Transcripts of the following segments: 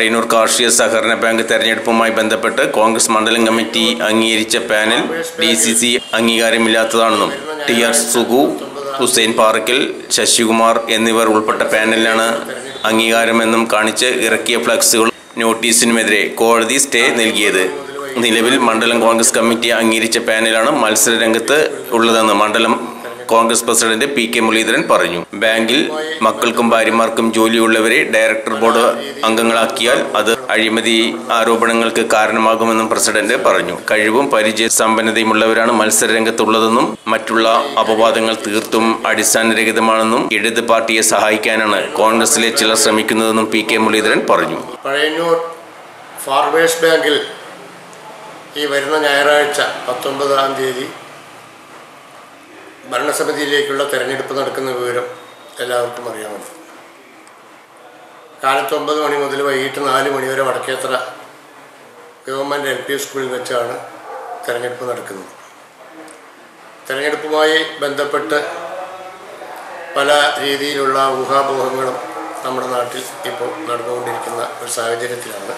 പഴയന്നൂർ കാർഷിക സഹകരണ ബാങ്ക് തെരഞ്ഞെടുപ്പുമായി ബന്ധപ്പെട്ട് കോൺഗ്രസ് മണ്ഡലം കമ്മിറ്റി അംഗീകരിച്ച പാനൽ ഡി സി സി അംഗീകാരമില്ലാത്തതാണെന്നും ടി ആർ സുഗു ഹുസൈൻ പാറക്കൽ ശശികുമാർ എന്നിവർ ഉൾപ്പെട്ട പാനലിനാണ് അംഗീകാരമെന്നും കാണിച്ച് ഇറക്കിയ ഫ്ലക്സുകൾ നോട്ടീസിനുമെതിരെ കോടതി സ്റ്റേ നൽകിയത് നിലവിൽ മണ്ഡലം കോൺഗ്രസ് കമ്മിറ്റി അംഗീകരിച്ച പാനലാണ് മത്സര രംഗത്ത് ഉള്ളതെന്ന് മണ്ഡലം Congress president P K Muraleedharan പറഞ്ഞു ബാങ്കിൽ മക്കൾക്കും ഭാര്യമാർക്കും ജോലിയുള്ളവരെ ഡയറക്ടർ ബോർഡ് അംഗങ്ങളാക്കിയാൽ അത് അഴിമതി ആരോപണങ്ങൾക്ക് കാരണമാകുമെന്നും പ്രസിഡന്റ് പറഞ്ഞു കഴിവും പരിചയ സമ്പന്നതയുമുള്ളവരാണ് മത്സര രംഗത്തുള്ളതെന്നും മറ്റുള്ള അപവാദങ്ങൾ തീർത്തും അടിസ്ഥാനരഹിതമാണെന്നും ഇടത് പാർട്ടിയെ സഹായിക്കാനാണ് കോൺഗ്രസിലെ ചിലർ ശ്രമിക്കുന്നതെന്നും പി കെ മുരളീധരൻ പറഞ്ഞു പഴയന്നൂർ ഫാർമേഴ്സ് ബാങ്കിൽ ഈ വരുന്ന ഞായറാഴ്ച പത്തൊമ്പതാം തീയതി ഭരണസമിതിയിലേക്കുള്ള തെരഞ്ഞെടുപ്പ് നടക്കുന്ന വിവരം എല്ലാവർക്കും അറിയാമല്ലോ കാലത്ത് ഒമ്പത് മണി മുതൽ വൈകിട്ട് നാല് മണി വരെ വടക്കേത്ര ഗവൺമെൻറ് എൽ പി സ്കൂളിൽ വെച്ചാണ് തെരഞ്ഞെടുപ്പ് നടക്കുന്നത് തെരഞ്ഞെടുപ്പുമായി ബന്ധപ്പെട്ട് പല രീതിയിലുള്ള ഊഹാപോഹങ്ങളും നമ്മുടെ നാട്ടിൽ ഇപ്പോൾ നടന്നുകൊണ്ടിരിക്കുന്ന ഒരു സാഹചര്യത്തിലാണ്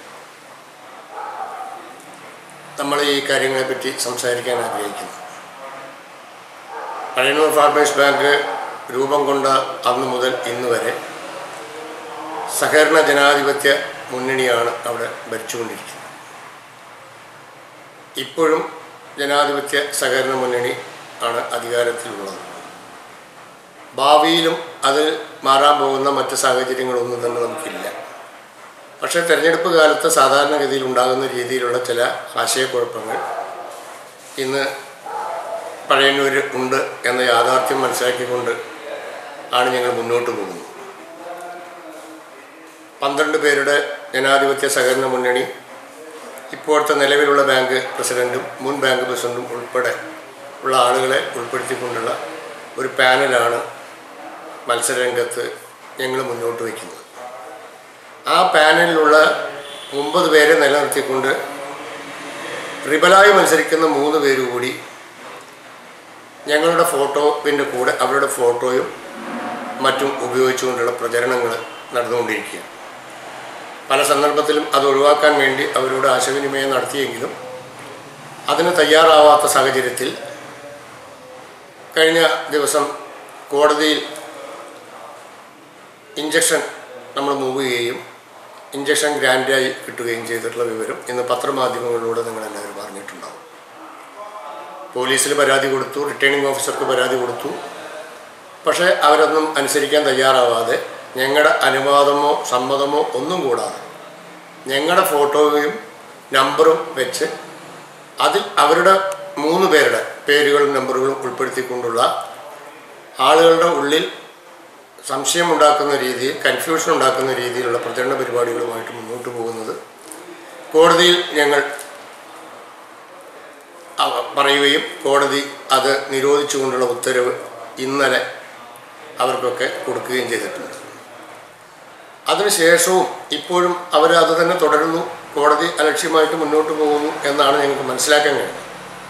നമ്മൾ ഈ കാര്യങ്ങളെപ്പറ്റി സംസാരിക്കാൻ ആഗ്രഹിക്കുന്നത് പഴയന്നൂർ ഫാർമേഴ്സ് ബാങ്ക് രൂപം കൊണ്ട അന്ന് മുതൽ ഇന്ന് വരെ സഹകരണ ജനാധിപത്യ മുന്നണിയാണ് അവിടെ ഭരിച്ചുകൊണ്ടിരിക്കുന്നത് ഇപ്പോഴും ജനാധിപത്യ സഹകരണ മുന്നണി ആണ് അധികാരത്തിലുള്ളത് ഭാവിയിലും അത് മാറാൻ പോകുന്ന മറ്റ് സാഹചര്യങ്ങളൊന്നും തന്നെ നമുക്കില്ല പക്ഷേ തെരഞ്ഞെടുപ്പ് കാലത്ത് സാധാരണഗതിയിൽ ഉണ്ടാകുന്ന രീതിയിലുള്ള ചില ആശയക്കുഴപ്പങ്ങൾ ഇന്ന് പഴയന്നൂർ ഉണ്ട് എന്ന യാഥാർത്ഥ്യം മനസ്സിലാക്കിക്കൊണ്ട് ആണ് ഞങ്ങൾ മുന്നോട്ട് പോകുന്നത് പന്ത്രണ്ട് പേരുടെ ജനാധിപത്യ സഹകരണ മുന്നണി ഇപ്പോഴത്തെ നിലവിലുള്ള ബാങ്ക് പ്രസിഡൻറ്റും മുൻ ബാങ്ക് പ്രസിഡൻറ്റും ഉൾപ്പെടെ ഉള്ള ആളുകളെ ഉൾപ്പെടുത്തിക്കൊണ്ടുള്ള ഒരു പാനലാണ് മത്സരരംഗത്ത് ഞങ്ങൾ മുന്നോട്ട് വയ്ക്കുന്നത് ആ പാനലിലുള്ള ഒമ്പത് പേരെ നിലനിർത്തിക്കൊണ്ട് റിബലായി മത്സരിക്കുന്ന മൂന്ന് പേര് കൂടി ഞങ്ങളുടെ ഫോട്ടോവിൻ്റെ കൂടെ അവരുടെ ഫോട്ടോയും മറ്റും ഉപയോഗിച്ചുകൊണ്ടുള്ള പ്രചരണങ്ങൾ നടന്നുകൊണ്ടിരിക്കുകയാണ് പല സന്ദർഭത്തിലും അത് ഒഴിവാക്കാൻ വേണ്ടി അവരോട് ആശയവിനിമയം നടത്തിയെങ്കിലും അതിന് തയ്യാറാവാത്ത സാഹചര്യത്തിൽ കഴിഞ്ഞ ദിവസം കോടതിയിൽ ഇഞ്ചക്ഷൻ നമ്മൾ മൂവ് ചെയ്യുകയും ഇഞ്ചക്ഷൻ ഗ്രാൻഡായി കിട്ടുകയും ചെയ്തിട്ടുള്ള വിവരം ഇന്ന് പത്രമാധ്യമങ്ങളിലൂടെ നിങ്ങളെല്ലാവരും അറിഞ്ഞിട്ടുണ്ടാവും പോലീസിൽ പരാതി കൊടുത്തു റിട്ടേണിംഗ് ഓഫീസർക്ക് പരാതി കൊടുത്തു പക്ഷേ അവരൊന്നും അനുസരിക്കാൻ തയ്യാറാവാതെ ഞങ്ങളുടെ അനുവാദമോ സമ്മതമോ ഒന്നും കൂടാതെ ഞങ്ങളുടെ ഫോട്ടോയും നമ്പറും വെച്ച് അതിൽ അവരുടെ മൂന്ന് പേരുടെ പേരുകളും നമ്പറുകളും ഉൾപ്പെടുത്തിക്കൊണ്ടുള്ള ആളുകളുടെ ഉള്ളിൽ സംശയമുണ്ടാക്കുന്ന രീതിയിൽ കൺഫ്യൂഷൻ ഉണ്ടാക്കുന്ന രീതിയിലുള്ള പ്രചരണ പരിപാടികളുമായിട്ട് മുന്നോട്ട് പോകുന്നത് കോടതിയിൽ ഞങ്ങൾ അവ- പറയുകയും കോടതി അത് നിരോധിച്ചുകൊണ്ടുള്ള ഉത്തരവ് ഇന്നലെ അവർക്കൊക്കെ കൊടുക്കുകയും ചെയ്തിട്ടുണ്ട് അതിനുശേഷവും ഇപ്പോഴും അവർ അത് തന്നെ തുടരുന്നു കോടതി അലക്ഷ്യമായിട്ട് മുന്നോട്ട് പോകുന്നു എന്നാണ് ഞങ്ങൾക്ക് മനസ്സിലാക്കാൻ കഴിയുന്നത്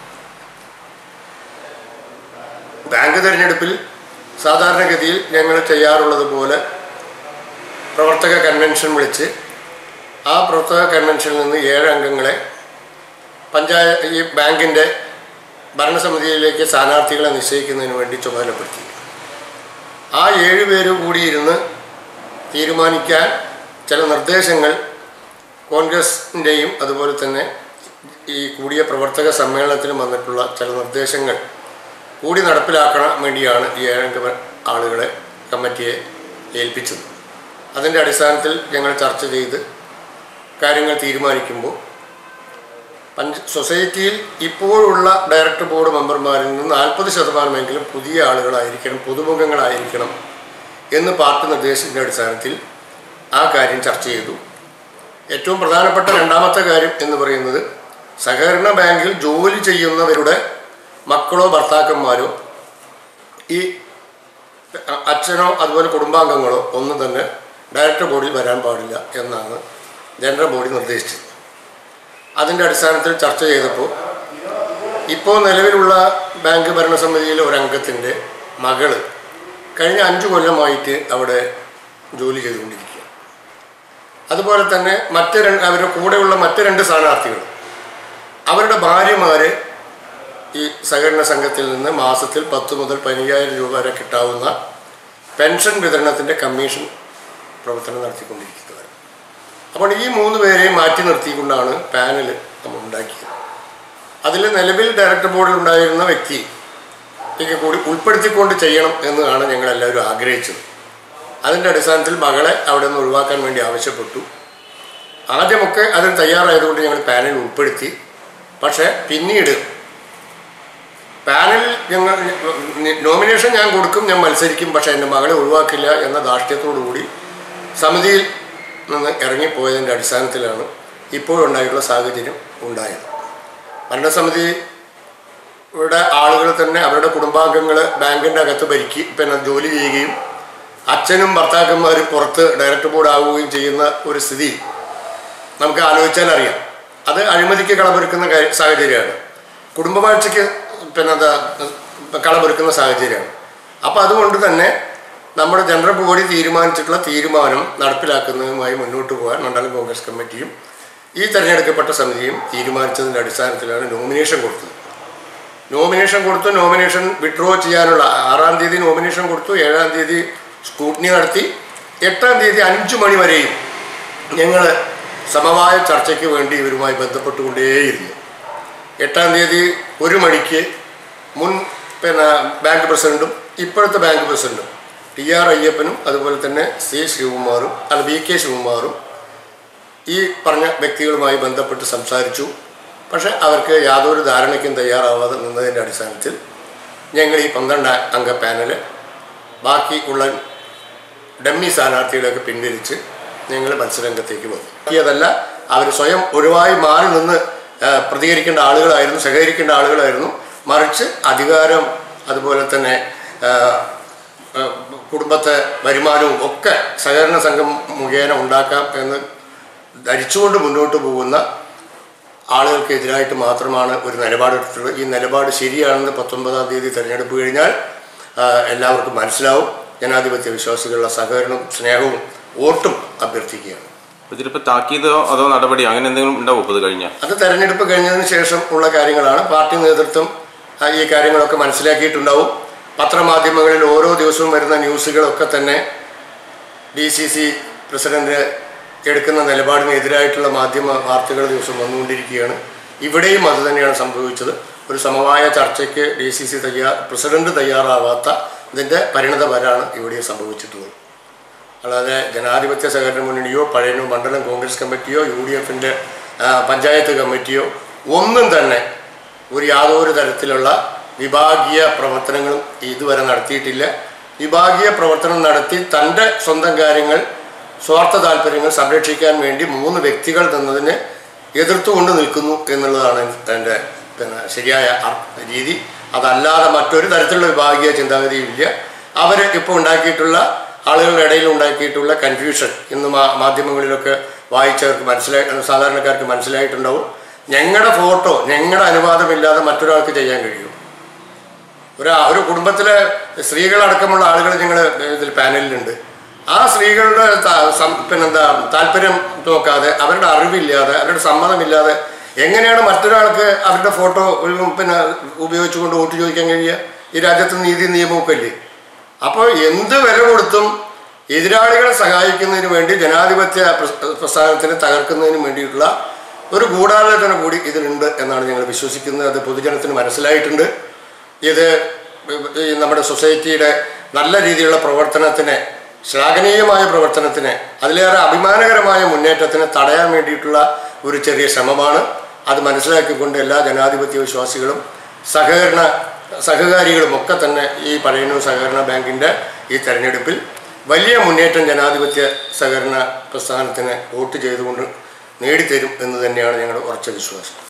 ബാങ്ക് തിരഞ്ഞെടുപ്പിൽ സാധാരണഗതിയിൽ ഞങ്ങൾ ചെയ്യാറുള്ളത് പോലെ പ്രവർത്തക കൺവെൻഷൻ വിളിച്ച് ആ പ്രവർത്തക കൺവെൻഷനിൽ നിന്ന് ഏഴ് അംഗങ്ങളെ പഞ്ചായത്ത് ഈ ബാങ്കിൻ്റെ ഭരണസമിതിയിലേക്ക് സ്ഥാനാർത്ഥികളെ നിശ്ചയിക്കുന്നതിന് വേണ്ടി ചുമതലപ്പെടുത്തി ആ ഏഴ് പേര് കൂടിയിരുന്ന് തീരുമാനിക്കാൻ ചില നിർദ്ദേശങ്ങൾ കോൺഗ്രസിൻ്റെയും അതുപോലെ തന്നെ ഈ കൂടിയ പ്രവർത്തക സമ്മേളനത്തിലും വന്നിട്ടുള്ള ചില നിർദ്ദേശങ്ങൾ കൂടി നടപ്പിലാക്കാൻ വേണ്ടിയാണ് ഈ ഏഴംഗ ആളുകളെ കമ്മിറ്റിയെ ഏൽപ്പിച്ചത് അതിൻ്റെ അടിസ്ഥാനത്തിൽ ഞങ്ങൾ ചർച്ച ചെയ്ത് കാര്യങ്ങൾ തീരുമാനിക്കുമ്പോൾ പഞ്ച സൊസൈറ്റിയിൽ ഇപ്പോഴുള്ള ഡയറക്ടർ ബോർഡ് മെമ്പർമാരിൽ നിന്ന് നാൽപ്പത് ശതമാനമെങ്കിലും പുതിയ ആളുകളായിരിക്കണം പുതുമുഖങ്ങളായിരിക്കണം എന്ന് പാർട്ടി നിർദ്ദേശത്തിൻ്റെ അടിസ്ഥാനത്തിൽ ആ കാര്യം ചർച്ച ചെയ്തു ഏറ്റവും പ്രധാനപ്പെട്ട രണ്ടാമത്തെ കാര്യം എന്ന് പറയുന്നത് സഹകരണ ബാങ്കിൽ ജോലി ചെയ്യുന്നവരുടെ മക്കളോ ഭർത്താക്കന്മാരോ ഈ അ- അച്ഛനോ അതുപോലെ കുടുംബാംഗങ്ങളോ ഒന്നും തന്നെ ഡയറക്ടർ ബോർഡിൽ വരാൻ പാടില്ല എന്നാണ് ജനറൽ ബോഡി നിർദ്ദേശിച്ചത് അതിൻ്റെ അടിസ്ഥാനത്തിൽ ചർച്ച ചെയ്തപ്പോൾ ഇപ്പോൾ നിലവിലുള്ള ബാങ്ക് ഭരണസമിതിയിലെ ഒരംഗത്തിൻ്റെ മകള് കഴിഞ്ഞ അഞ്ച് കൊല്ലമായിട്ട് അവിടെ ജോലി ചെയ്തുകൊണ്ടിരിക്കുക അതുപോലെ തന്നെ മറ്റ് രണ്ട് അവരുടെ കൂടെയുള്ള മറ്റ് രണ്ട് സ്ഥാനാർത്ഥികൾ അവരുടെ ഭാര്യമാർ ഈ സഹകരണ സംഘത്തിൽ നിന്ന് മാസത്തിൽ പത്ത് മുതൽ പതിനയ്യായിരം രൂപ വരെ കിട്ടാവുന്ന പെൻഷൻ വിതരണത്തിൻ്റെ കമ്മീഷൻ പ്രവർത്തനം നടത്തിക്കൊണ്ടിരിക്കുന്നത് അപ്പോൾ ഈ മൂന്ന് പേരെയും മാറ്റി നിർത്തിക്കൊണ്ടാണ് പാനൽ നമ്മൾ ഉണ്ടാക്കിയത് അതിൽ നിലവിൽ ഡയറക്ടർ ബോർഡിൽ ഉണ്ടായിരുന്ന വ്യക്തി ഒക്കെ കൂടി ഉൾപ്പെടുത്തിക്കൊണ്ട് ചെയ്യണം എന്നതാണ് ഞങ്ങളെല്ലാവരും ആഗ്രഹിച്ചത് അതിൻ്റെ അടിസ്ഥാനത്തിൽ മകളെ അവിടെ നിന്ന് ഒഴിവാക്കാൻ വേണ്ടി ആവശ്യപ്പെട്ടു ആദ്യമൊക്കെ അതിന് തയ്യാറായതുകൊണ്ട് ഞങ്ങൾ പാനൽ ഉൾപ്പെടുത്തി പക്ഷേ പിന്നീട് പാനൽ ഞങ്ങൾ നോമിനേഷൻ ഞാൻ കൊടുക്കും ഞാൻ മത്സരിക്കും പക്ഷേ എൻ്റെ മകളെ ഒഴിവാക്കില്ല എന്ന ധാർഷ്ട്യത്തോടു കൂടി സമിതിയിൽ നിന്ന് ഇറങ്ങിപ്പോയതിൻ്റെ അടിസ്ഥാനത്തിലാണ് ഇപ്പോഴുണ്ടായിട്ടുള്ള സാഹചര്യം ഉണ്ടായത് ഭരണസമിതി ഇവിടെ ആളുകൾ തന്നെ അവരുടെ കുടുംബാംഗങ്ങൾ ബാങ്കിൻ്റെ അകത്ത് ഭരിക്കി പിന്നെ ജോലി ചെയ്യുകയും അച്ഛനും ഭർത്താക്കന്മാരും പുറത്ത് ഡയറക്ടർ ബോർഡ് ആവുകയും ചെയ്യുന്ന ഒരു സ്ഥിതി നമുക്ക് ആലോചിച്ചാൽ അറിയാം അത് അഴിമതിക്ക് കളമൊരുക്കുന്ന കാര്യ- സാഹചര്യമാണ് കുടുംബവാഴ്ചയ്ക്ക് പിന്നെ എന്താ കളമൊരുക്കുന്ന സാഹചര്യമാണ് അപ്പോൾ അതുകൊണ്ട് തന്നെ നമ്മുടെ ജനറൽ ബോഡി തീരുമാനിച്ചിട്ടുള്ള തീരുമാനം നടപ്പിലാക്കുന്നതുമായി മുന്നോട്ട് പോകാൻ മണ്ഡലം കോൺഗ്രസ് കമ്മിറ്റിയും ഈ തെരഞ്ഞെടുക്കപ്പെട്ട സമിതിയും തീരുമാനിച്ചതിൻ്റെ അടിസ്ഥാനത്തിലാണ് നോമിനേഷൻ കൊടുത്തത് നോമിനേഷൻ കൊടുത്തു നോമിനേഷൻ വിഡ്രോ ചെയ്യാനുള്ള ആറാം തീയതി നോമിനേഷൻ കൊടുത്തു ഏഴാം തീയതി സ്കൂട്ടിനി നടത്തി എട്ടാം തീയതി അഞ്ചു മണി വരെയും ഞങ്ങൾ സമവായ ചർച്ചയ്ക്ക് വേണ്ടി ഇവരുമായി ബന്ധപ്പെട്ടുകൊണ്ടേയിരുന്നു എട്ടാം തീയതി ഒരു മണിക്ക് മുൻ പിന്നെ ബാങ്ക് പ്രസിഡന്റും ഇപ്പോഴത്തെ ബാങ്ക് പ്രസിഡന്റും ടി ആർ അയ്യപ്പനും അതുപോലെ തന്നെ സി ശിവകുമാറും അല്ല വി കെ ശിവകുമാറും ഈ പറഞ്ഞ വ്യക്തികളുമായി ബന്ധപ്പെട്ട് സംസാരിച്ചു പക്ഷെ അവർക്ക് യാതൊരു ധാരണയ്ക്കും തയ്യാറാവാതെ നിന്നതിൻ്റെ അടിസ്ഥാനത്തിൽ ഞങ്ങൾ ഈ പന്ത്രണ്ട് അംഗ പാനൽ ബാക്കി ഉള്ള ഡമ്മി സ്ഥാനാർത്ഥികളെയൊക്കെ പിൻവലിച്ച് ഞങ്ങൾ മത്സരരംഗത്തേക്ക് വന്നു അതല്ല അവർ സ്വയം ഒഴിവായി മാറി നിന്ന് ആ, പ്രതികരിക്കേണ്ട ആളുകളായിരുന്നു സഹകരിക്കേണ്ട ആളുകളായിരുന്നു മറിച്ച് അധികാരം അതുപോലെ തന്നെ ആ, ആ, കുടുംബത്തെ വരുമാനവും ഒക്കെ സഹകരണ സംഘം മുഖേന ഉണ്ടാക്കാം എന്ന് ധരിച്ചുകൊണ്ട് മുന്നോട്ട് പോകുന്ന ആളുകൾക്കെതിരായിട്ട് മാത്രമാണ് ഒരു നിലപാടെടുത്തിട്ടുള്ളത് ഈ നിലപാട് ശരിയാണെന്ന് പത്തൊമ്പതാം തീയതി തെരഞ്ഞെടുപ്പ് കഴിഞ്ഞാൽ ആ, എല്ലാവർക്കും മനസ്സിലാവും ജനാധിപത്യ വിശ്വാസികളുടെ സഹകരണവും സ്നേഹവും വോട്ടും അഭ്യർത്ഥിക്കുകയാണ് ഇതിലിപ്പോൾ താക്കീതോ അതോ നടപടിയോ അങ്ങനെ എന്തെങ്കിലും ഉണ്ടാവും ഇപ്പോൾ ഇത് കഴിഞ്ഞാൽ അത് തെരഞ്ഞെടുപ്പ് കഴിഞ്ഞതിന് ശേഷം ഉള്ള കാര്യങ്ങളാണ് പാർട്ടി നേതൃത്വം ആ, ഈ കാര്യങ്ങളൊക്കെ മനസ്സിലാക്കിയിട്ടുണ്ടാവും പത്രമാധ്യമങ്ങളിൽ ഓരോ ദിവസവും വരുന്ന ന്യൂസുകളൊക്കെ തന്നെ ഡി സി സി പ്രസിഡന്റ് എടുക്കുന്ന നിലപാടിന് എതിരായിട്ടുള്ള മാധ്യമ വാർത്തകൾ ദിവസം വന്നുകൊണ്ടിരിക്കുകയാണ് ഇവിടെയും അത് തന്നെയാണ് സംഭവിച്ചത് ഒരു സമവായ ചർച്ചയ്ക്ക് ഡി സി സി തയ്യാർ പ്രസിഡന്റ് തയ്യാറാവാത്ത ഇതിൻ്റെ പരിണതഫലമാണ് ഇവിടെ സംഭവിച്ചിട്ടുള്ളത് അല്ലാതെ ജനാധിപത്യ സഹകരണ മുന്നണിയോ പഴയനോ മണ്ഡലം കോൺഗ്രസ് കമ്മിറ്റിയോ യു ഡി എഫിൻ്റെ പഞ്ചായത്ത് കമ്മിറ്റിയോ ഒന്നും തന്നെ ഒരു യാതൊരു തരത്തിലുള്ള വിഭാഗീയ പ്രവർത്തനങ്ങളും ഇതുവരെ നടത്തിയിട്ടില്ല വിഭാഗീയ പ്രവർത്തനം നടത്തി തൻ്റെ സ്വന്തം കാര്യങ്ങൾ സ്വാർത്ഥ താല്പര്യങ്ങൾ സംരക്ഷിക്കാൻ വേണ്ടി മൂന്ന് വ്യക്തികൾ തന്നതിനെ എതിർത്തുകൊണ്ട് നിൽക്കുന്നു എന്നുള്ളതാണ് എൻ്റെ പിന്നെ ശരിയായ അർ- രീതി അതല്ലാതെ മറ്റൊരു തരത്തിലുള്ള വിഭാഗീയ ചിന്താഗതിയില്ല അവർ ഇപ്പോൾ ഉണ്ടാക്കിയിട്ടുള്ള ആളുകളുടെ ഇടയിൽ ഉണ്ടാക്കിയിട്ടുള്ള കൺഫ്യൂഷൻ ഇന്ന് മാ മാധ്യമങ്ങളിലൊക്കെ വായിച്ചവർക്ക് മനസ്സിലായി സാധാരണക്കാർക്ക് മനസ്സിലായിട്ടുണ്ടാവും ഞങ്ങളുടെ ഫോട്ടോ ഞങ്ങളുടെ അനുവാദമില്ലാതെ മറ്റൊരാൾക്ക് ചെയ്യാൻ കഴിയും ഒരു ഒരു കുടുംബത്തിലെ സ്ത്രീകളടക്കമുള്ള ആളുകൾ ഞങ്ങൾ ഇതിൽ പാനലിലുണ്ട് ആ സ്ത്രീകളുടെ ത- സം- പിന്നെന്താ താല്പര്യം നോക്കാതെ അവരുടെ അറിവില്ലാതെ അവരുടെ സമ്മതമില്ലാതെ എങ്ങനെയാണ് മറ്റൊരാൾക്ക് അവരുടെ ഫോട്ടോ ഒരു പിന്നെ ഉപയോഗിച്ചുകൊണ്ട് വോട്ട് ചോദിക്കാൻ കഴിയുക ഈ രാജ്യത്ത് നീതി നിയമമൊക്കെ ഇല്ലേ അപ്പോൾ എന്ത് വില കൊടുത്തും എതിരാളികളെ സഹായിക്കുന്നതിന് വേണ്ടി ജനാധിപത്യ പ്രസ്- പ്രസ്ഥാനത്തിനെ തകർക്കുന്നതിന് വേണ്ടിയിട്ടുള്ള ഒരു ഗൂഢാലോചന കൂടി ഇതിലുണ്ട് എന്നാണ് ഞങ്ങൾ വിശ്വസിക്കുന്നത് അത് പൊതുജനത്തിന് മനസ്സിലായിട്ടുണ്ട് ഇത് ഈ നമ്മുടെ സൊസൈറ്റിയുടെ നല്ല രീതിയിലുള്ള പ്രവർത്തനത്തിനെ ശ്ലാഘനീയമായ പ്രവർത്തനത്തിന് അതിലേറെ അഭിമാനകരമായ മുന്നേറ്റത്തിന് തടയാൻ വേണ്ടിയിട്ടുള്ള ഒരു ചെറിയ ശ്രമമാണ് അത് മനസ്സിലാക്കിക്കൊണ്ട് എല്ലാ ജനാധിപത്യ വിശ്വാസികളും സഹകരണ സഹകാരികളും ഒക്കെ തന്നെ ഈ പഴയന്നൂർ സഹകരണ ബാങ്കിൻ്റെ ഈ തെരഞ്ഞെടുപ്പിൽ വലിയ മുന്നേറ്റം ജനാധിപത്യ സഹകരണ പ്രസ്ഥാനത്തിന് വോട്ട് ചെയ്തുകൊണ്ട് നേടിത്തരും എന്ന് തന്നെയാണ് ഞങ്ങളുടെ ഉറച്ച വിശ്വാസം